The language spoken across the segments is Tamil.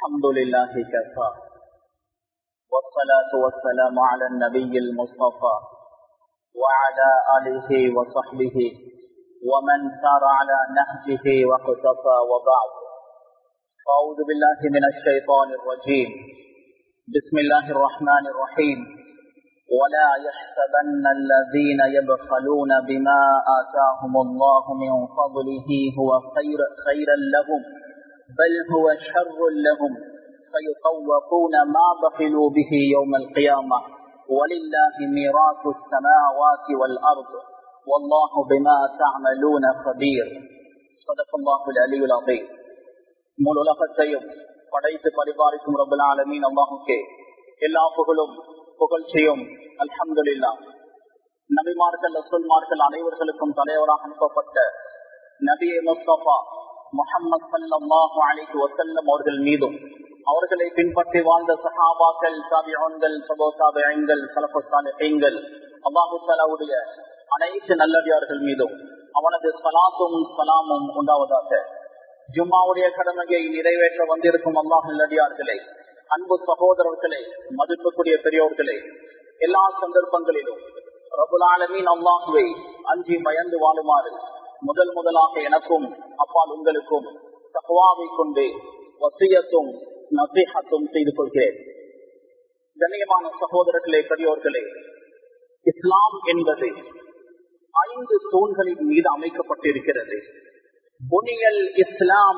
الحمد لله كفى والصلاة والسلام على النبي المصطفى وعلى آله وصحبه ومن سار على نهجه واقتفى وبعد أعوذ بالله من الشيطان الرجيم بسم الله الرحمن الرحيم ولا يحسبن الذين يبخلون بما آتاهم الله من فضله هو خير خيرا لهم بل هو شر لهم سيطوقون ما بخلوا به يوم القيامة ولله ميراث السماوات والأرض والله بما تعملون خبير صدق الله العلي العظيم முழு உலகத்தையும் படைத்து பரிபாலிக்கும் ரபுல் ஆலமீன் அல்லாஹுக்கே எல்லா புகழும் புகழ்ச்சியும் அல்ஹம்துல்லா நபிமார்கள் அசுல்மார்கள் அனைவர்களுக்கும் தலைவராக அனுப்பப்பட்ட நபியை முஸ்தபா முகமது சல்லாஹு அலிக்கு வசல்லம் அவர்கள் மீதும் அவர்களை பின்பற்றி வாழ்ந்த சஹாபாக்கள் சாபியோன்கள் சபோசாபியங்கள் சலபுசாலிகள் அல்லாஹு சலாவுடைய அனைத்து நல்லடியார்கள் மீதும் அவனது சலாத்தும் சலாமும் உண்டாவதாக ஜும்மாவுடைய கடமையை நிறைவேற்ற வந்திருக்கும் அல்லாஹ் நல்லடியார்களே அன்பு சகோதரர்களே மதிப்புக்குரிய பெரியோர்களே எல்லா சந்தர்ப்பங்களிலும் ரபுலாலமீன் அல்லாஹுவை அஞ்சி பயந்து வாழுமாறு முதல் முதலாக எனக்கும் அப்பால் உங்களுக்கும் சகவாவை கொண்டு வசியத்தும் நசீகத்தும் செய்து கொள்கிறேன் கண்ணியமான சகோதரர்களே பெரியோர்களே இஸ்லாம் என்பது ஐந்து தூண்களின் மீது அமைக்கப்பட்டிருக்கிறது புனியல் இஸ்லாம்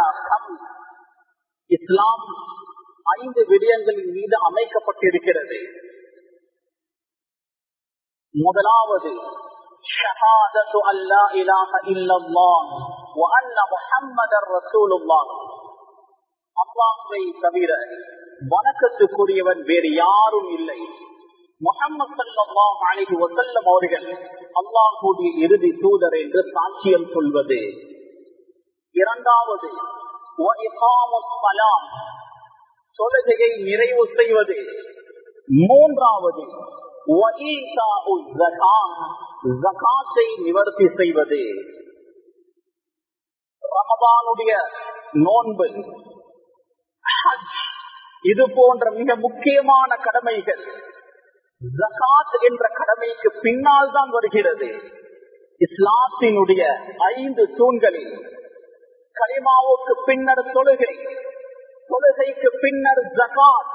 இஸ்லாம் ஐந்து விடயங்களின் மீது அமைக்கப்பட்டிருக்கிறது முதலாவது ஷஹாதத்து அல்லா இலாஹ இல்லல்லாஹ் வ அன்ன முஹம்மதர் ரசூலுல்லாஹ் அல்லாஹ்வை தவிர வணக்கத்துக்குரியவன் வேறு யாரும் இல்லை முகமது சல்லாஹ் அலிஹி வசல்லம் அவர்கள் அல்லாஹுடைய இறுதி தூதர் என்று சாட்சியம் சொல்வது இரண்டாவது தொழுகையை நிறைவு செய்வது மூன்றாவது நிவர்த்தி செய்வது ரமதானுடைய நோன்பு இது போன்ற மிக முக்கியமான கடமைகள் ஜகாத் என்ற கடமைக்கு பின்னால் தான் வருகிறது இஸ்லாத்தினுடைய ஐந்து தூண்களில் கலிமாவுக்கு பின்னர் தொழுகை தொழுகைக்கு பின்னர் ஜகாத்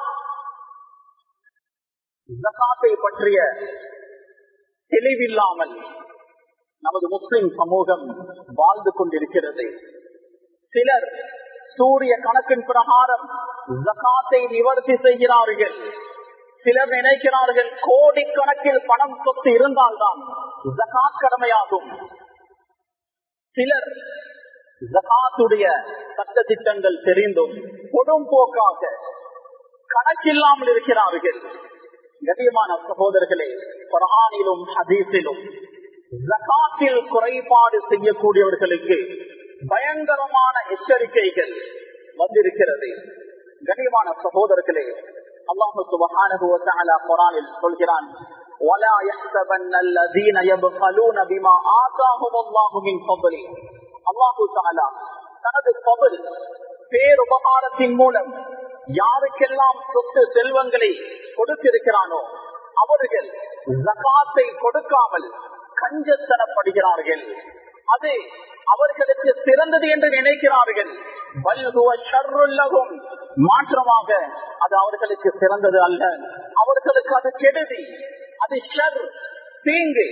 ஜகாத்தை பற்றிய தெளிவில்லாமல் நமது முஸ்லிம் சமூகம் வாழ்ந்து கொண்டிருக்கிறது சிலர் சூரிய கணக்கின் பிரகாரம் ஜகாத்தை நிவர்த்தி செய்கிறார்கள் சிலர் நினைக்கிறார்கள் கோடிக்கணக்கில் பணம் சொத்து இருந்தால்தான் ஜகாத் கடமையாகும் சிலர் ஜகாத்துடைய சட்ட திட்டங்கள் தெரிந்தும் கொடும் போக்காக கணக்கில்லாமல் இருக்கிறார்கள் கதியமான சகோதரர்களே குரானிலும் ஹதீஸிலும் ஜகாத்தில் குறைபாடு செய்யக்கூடியவர்களுக்கு பயங்கரமான எச்சரிக்கைகள் வந்திருக்கிறது கனியமான சகோதரர்களே அல்லாஹு சுபஹானஹு வ தஆலா குர்ஆனில் சொல்கிறான் ولا يحسبن الذين يبخلون بما آتاهم الله من فضله அல்லாஹு தஆலா தனது பபல் பேருபகாரத்தின் மூலம் யாருக்கெல்லாம் சொத்து செல்வங்களை கொடுத்திருக்கிறானோ அவர்கள் ஜகாத்தை கொடுக்காமல் கஞ்சத்தனப்படுகிறார்கள் அது அவர்களுக்கு சிறந்தது என்று நினைக்கிறார்கள் மாற்றமாக அது அவர்களுக்கு சிறந்தது அல்ல அவர்களுக்கு அது கெடுதி அது ஷர் தீங்கு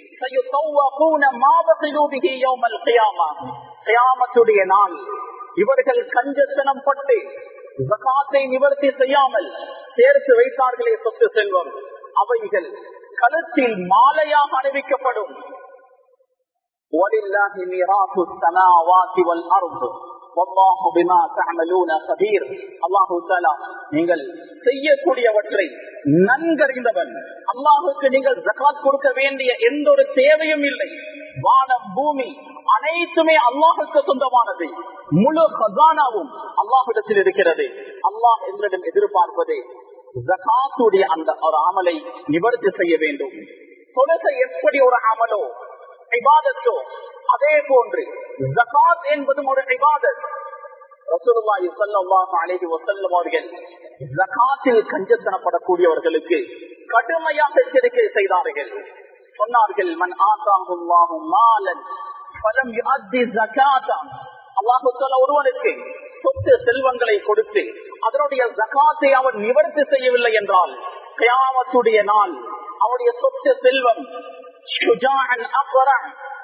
நாள் இவர்கள் கஞ்சத்தனம் பட்டு ஜகாத்தை நிவர்த்தி செய்யாமல் சேர்த்து வைத்தார்களே சொத்து செல்வம் அவைகள் கழுத்தில் மாலையாக அணிவிக்கப்படும் وَلِلَّهِ مِيرَاثُ السَّمَاوَاتِ وَالْأَرْضِ وَاللَّهُ بِمَا تَعْمَلُونَ خَبِيرٌ அல்லாஹு தஆலா நீங்கள் செய்யக்கூடியவற்றை நன்கறிந்தவன் அல்லாஹுக்கு நீங்கள் ஜகாத் கொடுக்க வேண்டிய எந்த ஒரு தேவையும் இல்லை வானம் பூமி அனைத்துமே அல்லாஹுக்கு சொந்தமானது முழு ஹசானாவும் அல்லாஹிடத்தில் இருக்கிறது அல்லாஹ் எங்களிடம் எதிர்பார்ப்பது ஜகாத்துடைய அந்த ஒரு அமலை நிவர்த்தி செய்ய வேண்டும் தொழுகை எப்படி ஒரு அமலோ இபாதத்தோ அதே போன்று ஜகாத் என்பதும் ஒரு இபாதத் ரசூலுல்லாஹி ஸல்லல்லாஹு அலைஹி வஸல்லம் அவர்கள் ஜகாத்தில் கஞ்சத்தனப்படக்கூடியவர்களுக்கு கடுமையாக எச்சரிக்கை செய்தார்கள் சொன்னார்கள் மன் ஆசாஹுல்லாஹு மாலன் ஃபலம் யுஅத்தி ஜகாதா அல்லாஹு தஆலா ஒருவனுக்கு சொத்து செல்வங்களை கொடுத்து அதனுடைய ஜகாத்தை அவன் நிவர்த்தி செய்யவில்லை என்றால் கியாமத்துடைய நாள் அவனுடைய சொத்து செல்வம் ஷுஜாஅன் அக்ரா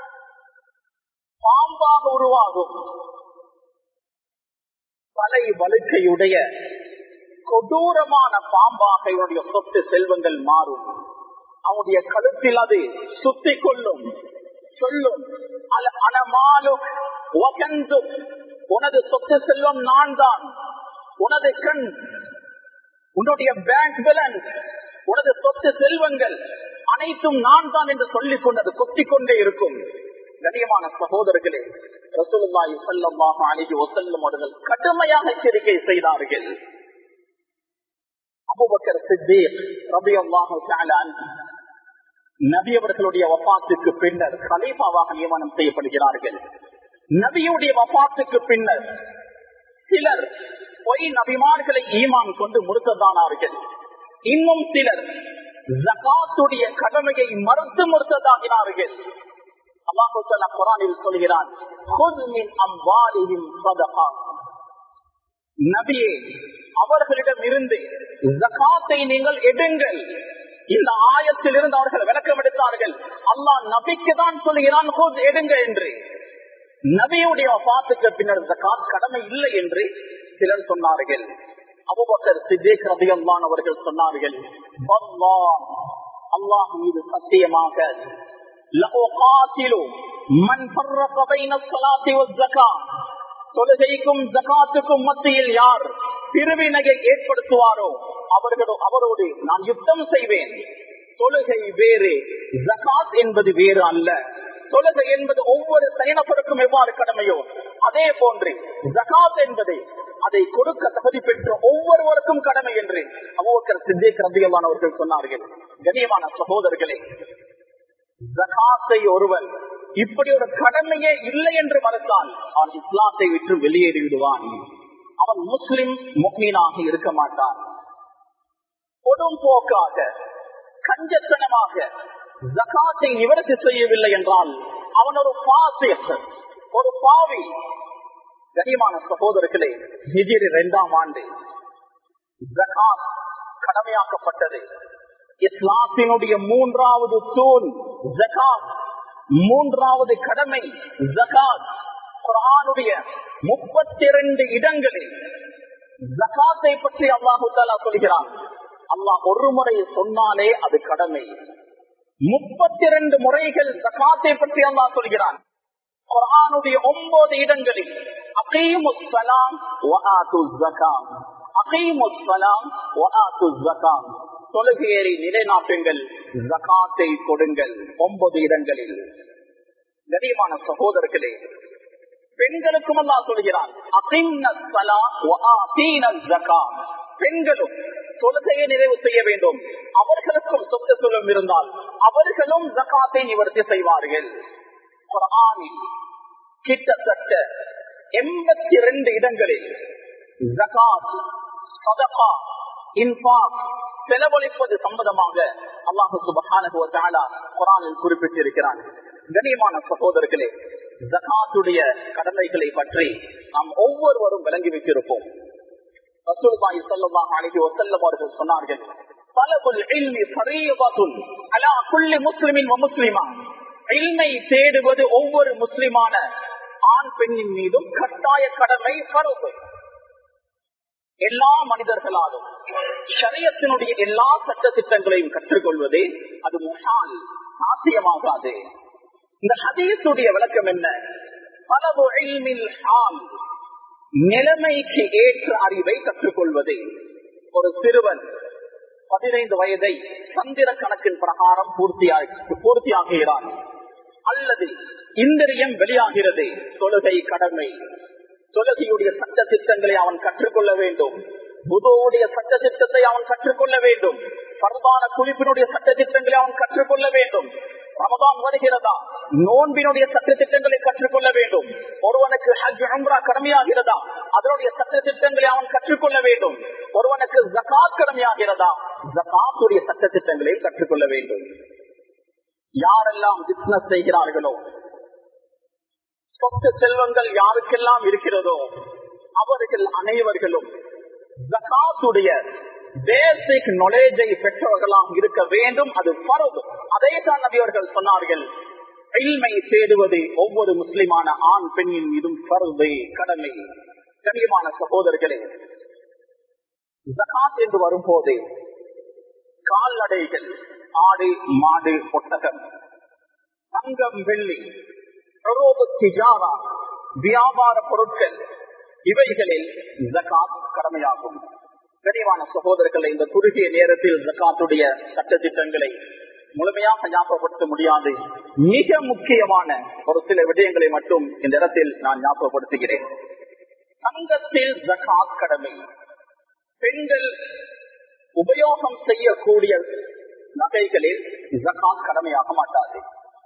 பாம்பாக உருவாகும் தலை வழுக்கையுடைய கொடூரமான பாம்பாக இவனுடைய சொத்து செல்வங்கள் மாறும் அவனுடைய கழுத்தில் அது சுத்தி கொள்ளும் சொல்லும் அல அனமாலும் உனது சொத்து செல்வம் நான் தான் உனது கண் உன்னுடைய பேங்க் பேலன்ஸ் உனது சொத்து செல்வங்கள் அனைத்தும் நான் தான் என்று சொல்லிக் கொண்டது கொத்திக் கொண்டே இருக்கும் கண்ணியமான சகோதரர்களே ரசூலுல்லாஹி ஸல்லல்லாஹு அலைஹி வஸல்லம் அவர்கள் கடுமையாக எச்சரிக்கை செய்தார்கள் அபூபக்கர் சித்திக் ரலியல்லாஹு தஆலா அன்ஹு நபி அவர்களுடைய வஃபாத்துக்கு பின்னர் கலீஃபாவாக நியமனம் செய்யப்படுகிறார்கள் நபியுடைய வஃபாத்துக்கு பின்னர் சிலர் பொய் நபிமார்களை ஈமான் கொண்டு முறுத்ததானார்கள் இன்னும் சிலர் ஜகாத்துடைய கடமையை மறுத்து முறுத்ததாகினார்கள் அல்லாஹு தஆலா குர்ஆனில் சொல்கிறான் "குத் மின் அம்வாலிஹிம் ஸதகா." நபியே அவர்களிடம் இருந்து ஜகாத்தை நீங்கள் எடுங்கள் இந்த ஆயத்திலிருந்து அவர்கள் விளக்கம் எடுத்தார்கள் அல்லாஹ் நபிக்கு தான் சொல்கிறான் "குத் எடுங்க என்று நபியுடைய பாத்துக்கு பின்னர் ஜகாத் கடமை இல்லை என்று சிலர் சொன்னார்கள் அபுபக்கர் சித்தேக் ரபியல்லான் அவர்கள் சொன்னார்கள் "வல்லாஹ், அல்லாஹ் மீது சத்தியமாக لأقاتل من فرق بين الصلاة والزكاة தொழுகைக்கும் ஜகாத்துக்கும் மத்தியில் யார் பிரிவினையை ஏற்படுத்துவாரோ அவர்களோ அவரோடு நான் யுத்தம் செய்வேன் தொழுகை வேறு ஜகாத் என்பது வேறு அல்ல தொழுகை என்பது ஒவ்வொரு தனிநபருக்கும் எவ்வாறு கடமையோ அதே போன்று ஜகாத் என்பது அதை கொடுக்க தகுதி பெற்ற ஒவ்வொருவருக்கும் கடமை என்று அவ்வக்கர் சித்தேக் ரத்தியல்லானவர்கள் சொன்னார்கள் கண்ணியமான சகோதரர்களே ஜகாத்தை ஒருவன் இப்படி ஒரு கடமையே இல்லை என்று மறுத்தால் அவன் இஸ்லாத்தை விட்டு வெளியேறி விடுவான் அவன் முஸ்லிம் முக்மீனாக இருக்க மாட்டான் கொடும் போக்காக கஞ்சத்தனமாக ஜகாத்தை நிவர்த்தி செய்யவில்லை என்றால் அவன் ஒரு பாசியர் ஒரு பாவி கனியமான சகோதரர்களே ஹிஜிரி இரண்டாம் ஆண்டு ஜகாத் கடமையாக்கப்பட்டது இஸ்லாத்தினுடைய மூன்றாவது தூண் ஜகாத் மூன்றாவது கடமை ஜகாத் குரானுடைய முப்பத்தி இரண்டு இடங்களில் ஜகாத்தை பற்றி அல்லாஹு தாலா சொல்கிறான் அல்லாஹ் ஒரு முறை சொன்னாலே அது கடமை முப்பத்தி இரண்டு முறைகள் ஜகாத்தை பற்றி அல்லாஹ் சொல்கிறான் குரானுடைய ஒன்பது இடங்களில் அகீமுஸ்ஸலாம் வஆத்து ஜகாம் அகீமுஸ்ஸலாம் வஆத்து ஜகாம் தொழுகையேறி நிலைநாட்டுங்கள் ஜகாத்தை கொடுங்கள் ஒன்பது இடங்களில் கனியமான சகோதரர்களே பெண்களுக்கும் அல்லா சொல்கிறான் பெண்களும் தொழுகையை நிறைவு செய்ய வேண்டும் அவர்களுக்கும் சொத்து சொல்லும் இருந்தால் அவர்களும் ஜகாத்தை நிவர்த்தி செய்வார்கள் குரானில் கிட்டத்தட்ட எண்பத்தி இரண்டு இடங்களில் ஜகாத் சதகா இன்பாக் செலவழிப்பது சம்பந்தமாக அல்லாஹு சுபகான குரானில் குறிப்பிட்டிருக்கிறான் கண்ணியமான சகோதரர்களே ஜகாத்துடைய கடமைகளை பற்றி நாம் ஒவ்வொருவரும் விளங்கி வைத்திருப்போம் ரசூல்பாய் சொல்லலாம் அழகி வசல்லம் அவர்கள் சொன்னார்கள் பலபுல் இல்மி ஃபரீதத்துன் அலா குல்லி முஸ்லிமின் வ முஸ்லிமா இல்மை தேடுவது ஒவ்வொரு முஸ்லிமான ஆண் பெண்ணின் மீதும் கட்டாய கடமை கருவு எல்லா மனிதர்களாலும் சரியத்தினுடைய எல்லா சட்ட திட்டங்களையும் கற்றுக்கொள்வதே அது முஷால் சாத்தியமாகாது இந்த ஹதீசுடைய விளக்கம் என்ன பலவு ஹால் நிலைமைக்கு ஏற்ற அறிவை கற்றுக்கொள்வது ஒரு சிறுவன் பதினைந்து வயதை சந்திர கணக்கின் பிரகாரம் பூர்த்தியாக பூர்த்தியாகிறான் அல்லது இந்திரியம் வெளியாகிறது தொழுகை கடமை தொழுகையுடைய சட்ட திட்டங்களை அவன் கற்றுக்கொள்ள வேண்டும் புதோடைய சட்ட திட்டத்தை அவன் கற்றுக்கொள்ள வேண்டும் பரவான குளிப்பினுடைய சட்ட திட்டங்களை அவன் கற்றுக்கொள்ள வேண்டும் ரமதான் வருகிறதா நோன்பினுடைய சட்ட திட்டங்களை கற்றுக்கொள்ள வேண்டும் ஒருவனுக்கு ஹஜ் அம்ரா கடமையாகிறதா அதனுடைய சட்ட திட்டங்களை அவன் கற்றுக்கொள்ள வேண்டும் ஒருவனுக்கு ஜகாத் கடமையாகிறதா ஜகாத்துடைய சட்ட திட்டங்களை கற்றுக்கொள்ள வேண்டும் யாரெல்லாம் பிசினஸ் செய்கிறார்களோ சொத்து செல்வங்கள் யாருக்கெல்லாம் இருக்கிறதோ அவர்கள் அனைவர்களும் ஜகாத்துடைய பேசிக் நாலேஜை பெற்றவர்களாம் இருக்க வேண்டும் அது பரவு அதே தான் நபியவர்கள் சொன்னார்கள் இல்மை தேடுவது ஒவ்வொரு முஸ்லிமான ஆண் பெண்ணின் மீதும் பருது கடமை கண்ணியமான சகோதரர்களே ஜகாத் என்று வரும்போது கால்நடைகள் ஆடு மாடு ஒட்டகம் தங்கம் வெள்ளி திஜாரா வியாபார பொருட்கள் இவைகளில் ஜகாத் கடமையாகும் கனிவான சகோதரர்களை இந்த குறுகிய நேரத்தில் ஜக்காத்துடைய சட்ட திட்டங்களை முழுமையாக ஞாபகப்படுத்த முடியாது மிக முக்கியமான ஒரு சில விடயங்களை மட்டும் இந்த இடத்தில் நான் ஞாபகப்படுத்துகிறேன் தங்கத்தில் ஜகாத் கடமை பெண்கள் உபயோகம் செய்யக்கூடிய நகைகளில் ஜகாத் கடமையாக மாட்டாது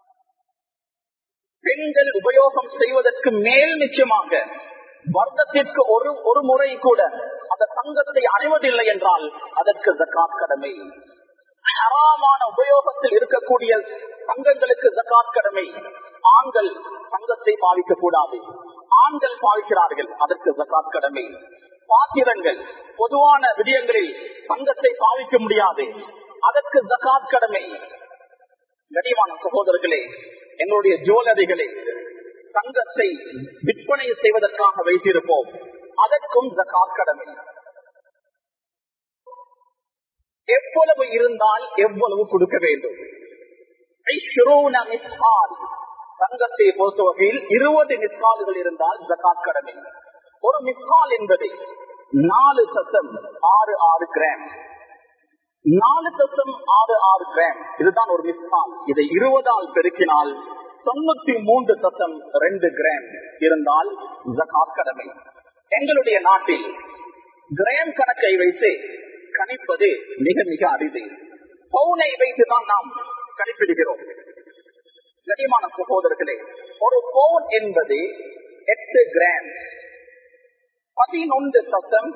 பெண்கள் உபயோகம் செய்வதற்கு மேல் நிச்சயமாக வருடத்திற்கு ஒரு ஒரு முறை கூட அந்த தங்கத்தை அணிவதில்லை என்றால் அதற்கு ஜக்காத் கடமை ஹராமான உபயோகத்தில் இருக்கக்கூடிய தங்கங்களுக்கு ஜக்காத் கடமை ஆண்கள் தங்கத்தை பாவிக்க கூடாது ஆண்கள் பாவிக்கிறார்கள் அதற்கு ஜக்காத் கடமை பாத்திரங்கள் பொதுவான விடயங்களில் தங்கத்தை பாவிக்க முடியாது அதற்கு ஜக்காத் கடமை கனிவான சகோதரர்களே எங்களுடைய ஜுவல்லரிகளை தங்கத்தை விற்பனை செய்வதற்காக வைத்திருப்போம் அதற்கும் ஜக்காத் கடமை எவ்வளவு இருந்தால் எவ்வளவு கொடுக்க வேண்டும் தங்கத்தை பொறுத்த வகையில் இருபது மிஸ்கால்கள் இருந்தால் ஜக்காத் கடமை ஒரு மிஸ்கால் என்பது நாலு சத்தம் ஆறு ஆறு கிராம் நாலு சத்தம் ஆறு ஆறு கிராம் இதுதான் ஒரு மிஸ்கால் இதை இருபதால் பெருக்கினால் தொண்ணூத்தி மூன்று சத்தம் ரெண்டு கிராம் இருந்தால் ஜகாத் கடமை எங்களுடைய நாட்டில் கிராம் கணக்கை வைத்து கணிப்பது மிக மிக அரிது பவுனை வைத்துதான் நாம் கணிப்பிடுகிறோம் கனிமான சகோதரர்களே ஒரு பவுன் என்பது எட்டு கிராம் பதினொன்று சத்தம்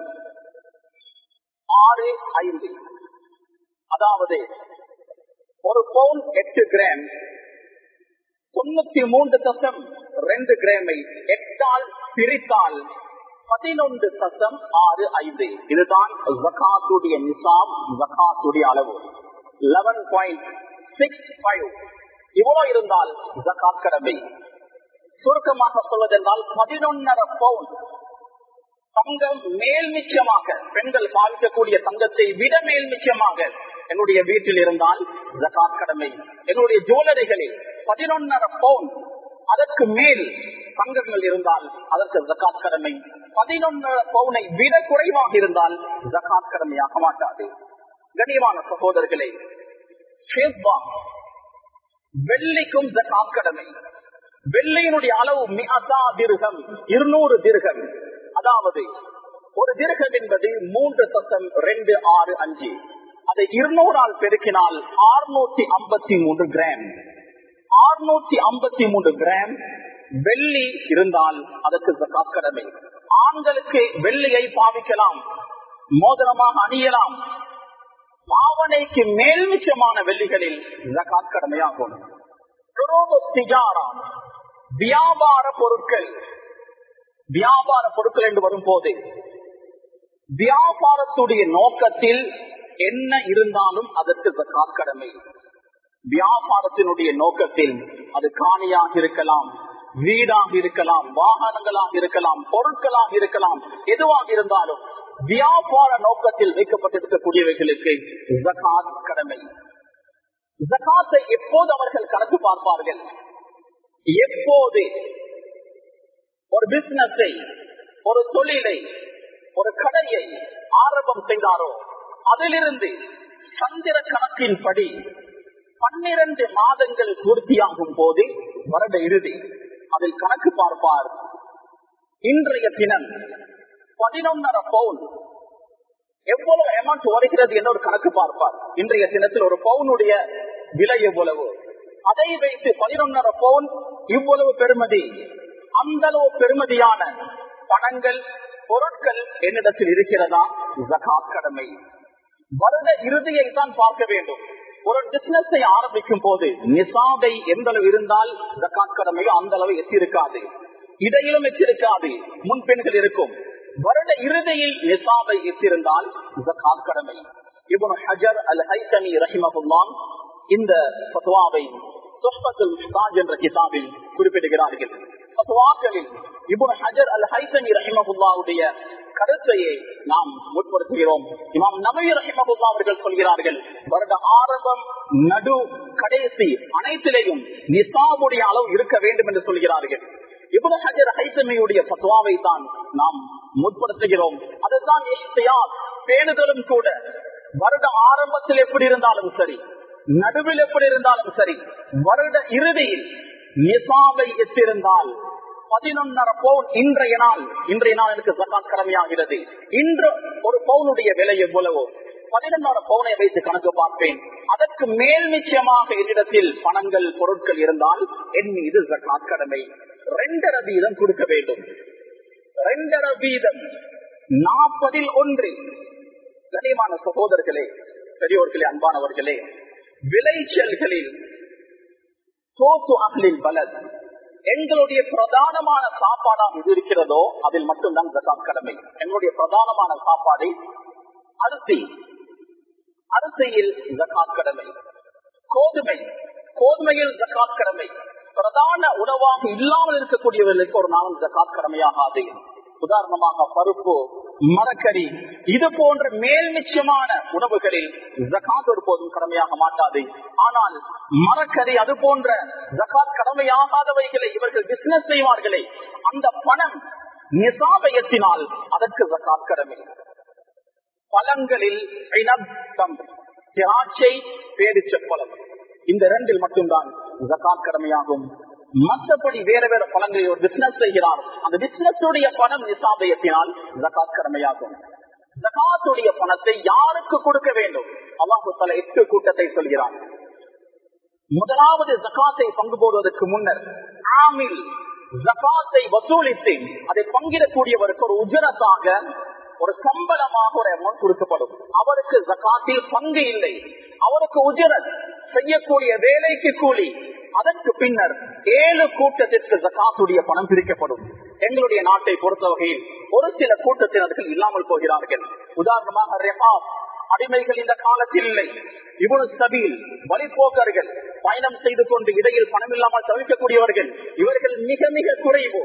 ஆறு ஐந்து அதாவது ஒரு பவுன் எட்டு கிராம் தொண்ணூத்தி மூன்று சத்தம் ரெண்டு கிராமை எட்டால் பிரித்தால் பதினொன்று சத்தம் ஆறு ஐந்து இதுதான் ஜகாத்துடைய நிசாம் ஜகாத்துடைய அளவு லெவன் பாயிண்ட் சிக்ஸ் ஃபைவ் இவ்வளவு இருந்தால் ஜகாத் கடமை சுருக்கமாக சொல்வதென்றால் பதினொன்னரை பவுன் தங்கம் மேல் மிச்சமாக பெண்கள் பாவிக்கக்கூடிய தங்கத்தை விட மேல் மிச்சமாக என்னுடைய வீட்டில் இருந்தால் ஜகாத் கடமை என்னுடைய ஜுவல்லரிகளில் பதினொன்னரை பவுன் அதற்கு மேல் தங்கங்கள் இருந்தால் அதற்கு ஜகாத் கடமை பதினொன்னரை பவுனை விட குறைவாக இருந்தால் ஜகாத் கடமையாக மாட்டாது கண்ணியமான சகோதரர்களே வெள்ளிக்கும் ஜகாத் கடமை வெள்ளையினுடைய அளவு மிகதா திருகம் இருநூறு திருகம் அதாவது ஒரு திருகம் என்பது மூன்று சத்தம் ரெண்டு ஆறு அஞ்சு அதை இருநூறால் பெருக்கினால் ஆறுநூத்தி ஐம்பத்தி மூன்று கிராம் ஆறுநூத்தி ஐம்பத்தி மூன்று கிராம் வெள்ளி இருந்தால் அதற்கு ஜகாத் கடமை ஆண்களுக்கு வெள்ளியை பாவிக்கலாம் மோதிரமாக அணியலாம் பாவனைக்கு மேல் மிச்சமான வெள்ளிகளில் ஜகாத் கடமையாகும் வியாபார பொருட்கள் வியாபார பொருட்கள் என்று வரும் போது வியாபாரத்துடைய நோக்கத்தில் என்ன இருந்தாலும் அதற்கு ஜகாத் கடமை வியாபாரத்தினுடைய நோக்கத்தில் அது காணியாக இருக்கலாம் வீடாக இருக்கலாம் வாகனங்களாக இருக்கலாம் பொருட்களாக இருக்கலாம் எதுவாக இருந்தாலும் வியாபார நோக்கத்தில் வைக்கப்பட்டிருக்கக்கூடியவைகளுக்கு ஜகாத் கடமை ஜகாத்தை எப்போது அவர்கள் கணக்கு பார்ப்பார்கள் எப்போது ஒரு பிசினஸை ஒரு தொழிலை ஒரு கடையை ஆரம்பம் செய்தாரோ அதிலிருந்து சந்திர கணக்கின்படி பன்னிரண்டு மாதங்கள் பூர்த்தியாகும் போது வருட இறுதி அதில் கணக்கு பார்ப்பார் இன்றைய தினம் பதினொன்னரை பவுன் எவ்வளவு அமௌண்ட் வருகிறது என்று ஒரு கணக்கு பார்ப்பார் இன்றைய தினத்தில் ஒரு பவுனுடைய விலை எவ்வளவு அதை வைத்து பதினொன்னரை பவுன் இவ்வளவு பெருமதி அந்த அளவு பெருமதியான பணங்கள் பொருட்கள் என்னிடத்தில் இருக்கிறதா ஜகாத் கடமை வருட இறுதியை தான் பார்க்க வேண்டும் ஒரு பிசினஸை ஆரம்பிக்கும் போது நிசாபை எந்த அளவு இருந்தால் ஜக்காத் கடமையோ அந்த அளவு எட்டிருக்காது இடையிலும் எட்டிருக்காது முன்பெண்கள் இருக்கும் வருட இறுதியில் நிசாபை எட்டிருந்தால் ஜக்காத் கடமை இவனு ஹஜர் அல் ஹைசமி ரஹிமகுல்லான் இந்த பத்வாவை சொஹ்பத்துல் முஹ்தாஜ் என்ற கிதாபில் குறிப்பிடுகிறார்கள் பத்வாக்களில் இபுன் ஹஜர் அல் ஹைசமி ரஹிமகுல்லாவுடைய கருத்தையை நாம் முற்படுத்துகிறோம் இமாம் நபி ரஹிமகுல்லா அவர்கள் சொல்கிறார்கள் வருட ஆரம்பம் நடு கடைசி அனைத்திலேயும் நிசாபுடைய அளவு இருக்க வேண்டும் என்று சொல்கிறார்கள் இபுன் ஹஜர் ஹைசமியுடைய பத்வாவை தான் நாம் முற்படுத்துகிறோம் அதுதான் பேணுதலும் கூட வருட ஆரம்பத்தில் எப்படி இருந்தாலும் சரி நடுவில் எப்படி இருந்தாலும் சரி வருட இறுதியில் நிசாபை எட்டிருந்தால் பதினொன்னரை பவுன் இன்றைய நாள் இன்றைய நாள் எனக்கு ஜக்காத் கடமையாகிறது இன்று ஒரு பவுனுடைய விலை எவ்வளவோ பதினொன்னரை பவுனை வைத்து கணக்கு பார்ப்பேன் அதற்கு மேல் நிச்சயமாக என்னிடத்தில் பணங்கள் பொருட்கள் இருந்தால் என் மீது ஜக்காத் கடமை ரெண்டரை வீதம் கொடுக்க வேண்டும் ரெண்டரை வீதம் நாற்பதில் ஒன்று கனிமான சகோதரர்களே பெரியோர்களே அன்பானவர்களே விளைச்சல்களில் சோத்து அகலில் பலன் எங்களுடைய பிரதானமான சாப்பாடாக இது இருக்கிறதோ அதில் மட்டும்தான் ஜகாத் கடமை எங்களுடைய பிரதானமான சாப்பாடு அரிசி அரிசியில் ஜகாத் கடமை கோதுமை கோதுமையில் ஜகாத் கடமை பிரதான உணவாக இல்லாமல் இருக்கக்கூடியவர்களுக்கு ஒரு நாளும் ஜகாத் கடமையாகாது உதாரணமாக பருப்பு மரக்கறி இது போன்ற மேல் நிச்சயமான உணவுகளில் ஜகாத் ஒருபோதும் கடமையாக மாட்டாது ஆனால் மரக்கறி அது போன்ற ஜகாத் கடமையாகாதவைகளை இவர்கள் பிசினஸ் செய்வார்களே அந்த பணம் நிசாபயத்தினால் அதற்கு ஜகாத் கடமை பழங்களில் திராட்சை பேரிச்ச பழம் இந்த இரண்டில் மட்டும்தான் ஜகாத் கடமையாகும் மற்றபடி வேற வேற பணங்களை ஒரு பிசினஸ் செய்கிறார் அந்த பிசினஸ் உடைய பணம் நிசாபயத்தினால் ஜகாத் கடமையாகும் ஜகாத்துடைய பணத்தை யாருக்கு கொடுக்க வேண்டும் அல்லாஹு தலா எட்டு கூட்டத்தை சொல்கிறார் முதலாவது ஜகாத்தை பங்கு போடுவதற்கு முன்னர் ஆமில் ஜகாத்தை வசூலித்து அதை பங்கிடக்கூடியவருக்கு ஒரு உஜரத்தாக ஒரு சம்பளமாக ஒரு அமௌண்ட் கொடுக்கப்படும் அவருக்கு ஜகாத்தில் பங்கு இல்லை அவருக்கு உஜரத் செய்யக்கூடிய வேலைக்கு கூலி அதற்கு பின்னர் ஏழு கூட்டத்திற்கு ஜகாத்துடைய பணம் பிரிக்கப்படும் எங்களுடைய நாட்டை பொறுத்த வகையில் ஒரு சில கூட்டத்தினர்கள் இல்லாமல் போகிறார்கள் உதாரணமாக ரெஹா அடிமைகள் இந்த காலத்தில் இல்லை இவ்வளவு சபீல் வழிபோக்கர்கள் பயணம் செய்து கொண்டு இடையில் பணம் இல்லாமல் தவிர்க்கக்கூடியவர்கள் இவர்கள் மிக மிக குறைவு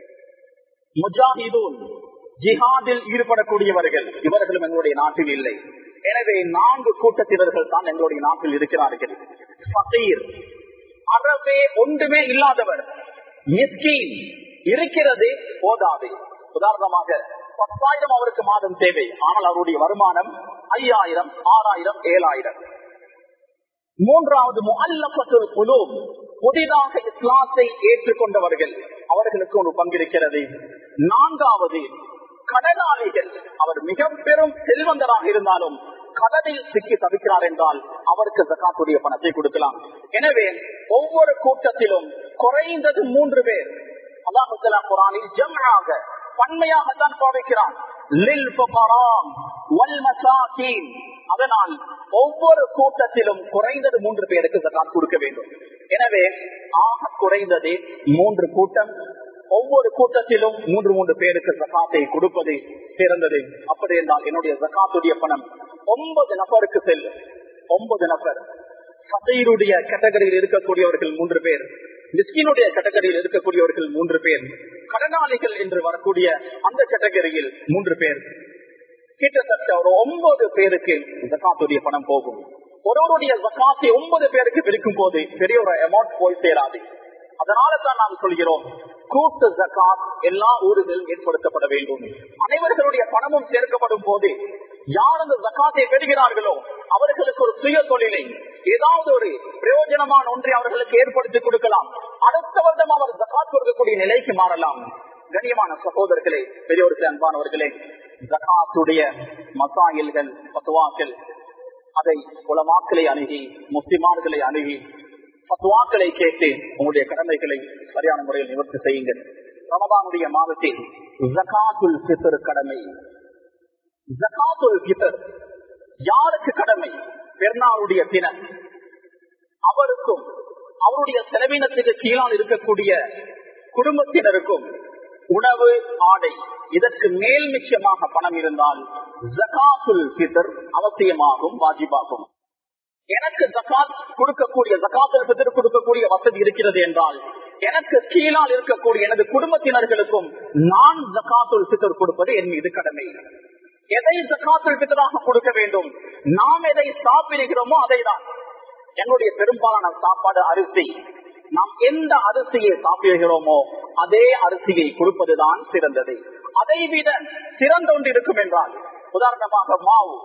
முஜாஹிதூன் ஜிஹாதில் ஈடுபடக்கூடியவர்கள் இவர்களும் எங்களுடைய நாட்டில் இல்லை எனவே நான்கு கூட்டத்தினர்கள் தான் எங்களுடைய நாட்டில் இருக்கிறார்கள் ஃபகீர் அறவே ஒன்றுமே இல்லாதவர் மிஸ்கீன் இருக்கிறது போதாது உதாரணமாக பத்தாயிரம் அவருக்கு மாதம் தேவை ஆனால் அவருடைய வருமானம் ஐயாயிரம் ஆறாயிரம் ஏழாயிரம் மூன்றாவது முல்லப்பத்துல் குழு புதிதாக இஸ்லாத்தை ஏற்றுக்கொண்டவர்கள் அவர்களுக்கு ஒரு பங்கிருக்கிறது நான்காவது கடனாளிகள் அவர் மிக பெரும் செல்வந்தராக இருந்தாலும் கடனில் சிக்கி தவிக்கிறார் என்றால் அவருக்கு ஜக்காத்துடைய பணத்தை கொடுக்கலாம் எனவே ஒவ்வொரு கூட்டத்திலும் குறைந்தது மூன்று பேர் அல்லாஹு குரானில் ஜம்மாக பன்மையாகத்தான் பாவிக்கிறான் அதனால் ஒவ்வொரு கூட்டத்திலும் குறைந்தது மூன்று பேருக்கு ஜக்காத் கொடுக்க வேண்டும் எனவே ஆக குறைந்தது மூன்று கூட்டம் ஒவ்வொரு கூட்டத்திலும் மூன்று மூன்று பேருக்கு ஜக்காத்தை கொடுப்பது சிறந்தது அப்படி என்றால் என்னுடைய ஜக்காத்துடைய பணம் ஒன்பது நபருக்கு செல்லும் ஒன்பது நபர் சதையினுடைய கேட்டகரியில் இருக்கக்கூடியவர்கள் மூன்று பேர் மிஸ்கினுடைய கேட்டகரியில் இருக்கக்கூடியவர்கள் மூன்று பேர் கடனாளிகள் என்று வரக்கூடிய அந்த கேட்டகரியில் மூன்று பேர் கிட்டத்தட்ட ஒரு ஒன்பது பேருக்கு ஜக்காத்துடைய பணம் போகும் ஒருவருடைய ஜக்காத்தை ஒன்பது பேருக்கு பிரிக்கும் போது பெரிய ஒரு அமௌண்ட் போய் சேராது அதனால தான் நாம் சொல்கிறோம் கூட்டு ஜக்காத் எல்லா ஊர்களிலும் ஏற்படுத்தப்பட வேண்டும் அனைவர்களுடைய பணமும் சேர்க்கப்படும் போது யார் அந்த ஜக்காத்தை பெறுகிறார்களோ அவர்களுக்கு ஒரு சுய தொழிலை ஏதாவது ஒரு பிரயோஜனமான ஒன்றை அவர்களுக்கு ஏற்படுத்தி கொடுக்கலாம் அடுத்த வருடம் அவர் ஜக்காத் கொடுக்கக்கூடிய நிலைக்கு மாறலாம் கண்ணியமான சகோதரர்களே பெரியோர்களே அன்பானவர்களே ஜகாத்துடைய மசாயில்கள் பத்துவாக்கள் அதை குலமாக்களை அணுகி முஸ்லிமான்களை அணுகி பத்துவாக்களை கேட்டு உங்களுடைய கடமைகளை சரியான முறையில் நிவர்த்தி செய்யுங்கள் ரமதானுடைய மாதத்தில் ஜகாத்துல் பித்தர் கடமை ஜகாத்துல் பித்தர் யாருக்கு கடமை பெருநாளுடைய தினம் அவருக்கும் அவருடைய செலவினத்துக்கு கீழால் இருக்கக்கூடிய குடும்பத்தினருக்கும் உணவு ஆடை இதற்கு மேல் நிச்சயமாக பணம் இருந்தால் ஜகாத்துல் பித்தர் அவசியமாகும் வாஜிபாகும் எனக்கு ஜகாத் கொடுக்கக்கூடிய ஜகாத்துல் பித்தர் கொடுக்கக்கூடிய வசதி இருக்கிறது என்றால் எனக்கு கீழால் இருக்கக்கூடிய எனது குடும்பத்தினர்களுக்கும் நான் ஜகாத்துல் பித்தர் கொடுப்பது என் மீது கடமை எதை ஜக்காத்துல் பித்தராக கொடுக்க வேண்டும் நாம் எதை சாப்பிடுகிறோமோ அதை தான் என்னுடைய பெரும்பாலான சாப்பாடு அரிசி நாம் எந்த அரிசியை சாப்பிடுகிறோமோ அதே அரிசியை கொடுப்பதுதான் சிறந்தது அதை விட சிறந்த ஒன்று இருக்கும் என்றால் உதாரணமாக மாவு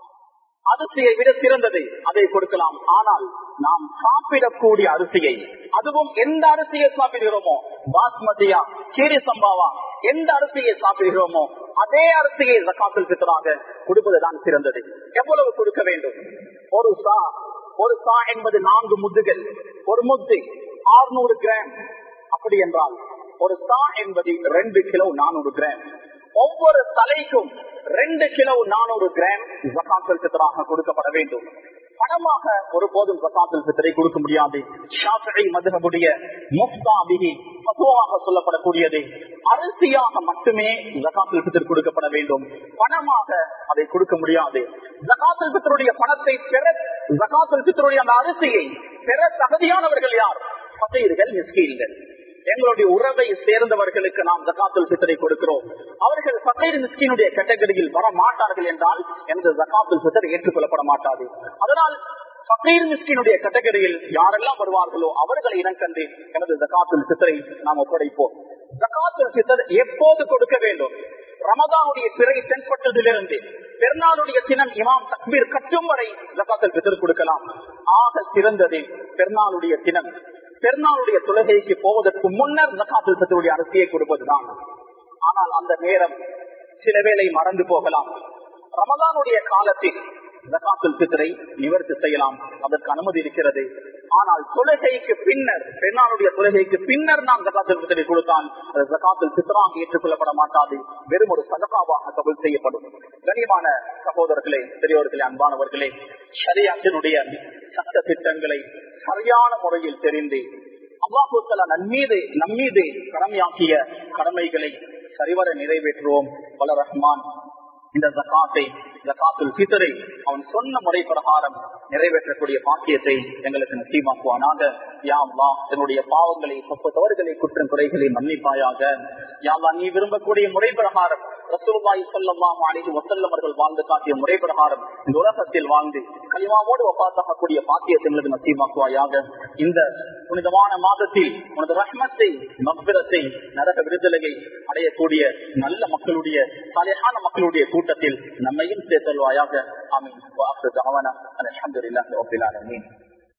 அரிசியை விட சிறந்தது அதை கொடுக்கலாம் ஆனால் நாம் சாப்பிடக்கூடிய அரிசியை அதுவும் எந்த அரிசியை சாப்பிடுகிறோமோ பாஸ்மதியா கீரி சம்பாவா எந்த அரிசியை சாப்பிடுகிறோமோ அதே அரிசியை ஜக்காத்தில் பித்தராக கொடுப்பதுதான் சிறந்தது எவ்வளவு கொடுக்க வேண்டும் ஒரு சா ஒரு சா என்பது நான்கு முத்துகள் ஒரு முத்து ஆறுநூறு கிராம் அப்படி என்றால் ஒரு சா என்பது ரெண்டு கிலோ நானூறு கிராம் ஒவ்வொரு தலைக்கும் ரெண்டு கிலோ நானூறு கிராம் ஜக்காத்தல் பித்தராக கொடுக்கப்பட வேண்டும் பணமாக ஒருபோதும் ஜக்காத்தல் பித்தரை கொடுக்க முடியாது ஷாஃபி மதுகபுடைய முஃப்தாபிகி பசுவாக சொல்லப்படக்கூடியது அரிசியாக மட்டுமே ஜக்காத்தல் பித்தர் கொடுக்கப்பட வேண்டும் பணமாக அதை கொடுக்க முடியாது ஜக்காத்தல் பித்தருடைய பணத்தை பெற ஜக்காத்தல் பித்தருடைய அந்த அரிசியை பெற தகுதியானவர்கள் யார் பகையர்கள் மிஸ்கீல்கள் எங்களுடைய உறவை சேர்ந்தவர்களுக்கு நாம் ஜக்காத்துல் பித்தரை கொடுக்கிறோம் அவர்கள் பகைர் மிஸ்கினுடைய கேட்டகரியில் வர மாட்டார்கள் என்றால் எனது ஜக்காத்துல் பித்தர் ஏற்றுக்கொள்ளப்பட மாட்டாது அதனால் பகீர் மிஸ்கினுடைய கேட்டகரியில் யாரெல்லாம் வருவார்களோ அவர்களை இனம் கண்டு எனது ஜக்காத்துல் பித்தரை நாம் ஒப்படைப்போம் ஜக்காத்துல் பித்தர் எப்போது கொடுக்க வேண்டும் ரமதானுடைய பிறை தென்பட்டதிலிருந்து பெருநாளுடைய தினம் இமாம் தக்பீர் கட்டும் வரை ஜக்காத்துல் பித்தர் கொடுக்கலாம் ஆக சிறந்தது பெருநாளுடைய தினம் பெருநாளுடைய தொழுகைக்கு போவதற்கு முன்னர் ஜக்காத்துல் பித்தருடைய அரசியை கொடுப்பதுதான் ஆனால் அந்த நேரம் சில வேளை மறந்து போகலாம் ரமதானுடைய காலத்தில் ஜக்காத்துல் பித்தரை நிவர்த்தி செய்யலாம் அதற்கு அனுமதி இருக்கிறது ஆனால் தொழுகைக்கு பின்னர் பெண்ணாளுடைய தொழுகைக்கு பின்னர் நாம் ஜக்காத்துல் பித்தரை கொடுத்தால் அது ஜக்காத்துல் பித்தராக ஏற்றுக்கொள்ளப்பட மாட்டாது வெறும் ஒரு சதகாவாக கபுல் செய்யப்படும் கனியமான சகோதரர்களே பெரியோர்களே அன்பானவர்களே ஷரியாத்தினுடைய சட்ட திட்டங்களை சரியான முறையில் தெரிந்து அல்லாஹூத்தலா நன்மீது நம்மீது கடமையாக்கிய கடமைகளை சரிவர நிறைவேற்றுவோம் வல ரஹ்மான் இந்த ஜக்காத்தை ஜக்காத்துல் பித்தரை அவன் சொன்ன முறை பிரகாரம் நிறைவேற்றக்கூடிய பாக்கியத்தை எங்களுக்கு நசீமாக்குவானாக யாம்லா என்னுடைய பாவங்களை சொப்ப தவறுகளை குற்றம் குறைகளை மன்னிப்பாயாக யாம்லா நீ விரும்பக்கூடிய முறை பிரகாரம் ரசூலுல்லாஹி ஸல்லல்லாஹு அலைஹி வஸல்லம் அவர்கள் வாழ்ந்து காட்டிய முறை பிரகாரம் இந்த உலகத்தில் வாழ்ந்து கலிமாவோடு வபாத்தாகக்கூடிய பாக்கியத்தை எங்களுக்கு நசீமாக்குவாயாக இந்த புனிதமான மாதத்தில் உனது ரஹ்மத்தை மக்பிரத்தை நரக விடுதலையை அடையக்கூடிய நல்ல மக்களுடைய சாலையான மக்களுடைய கூட்டத்தில் நம்மையும் சேர்த்தல்வாயாக ஆமீன் வாக்கு தாவனா அல்ஹம்துலில்லாஹி ரப்பில் ஆலமீன்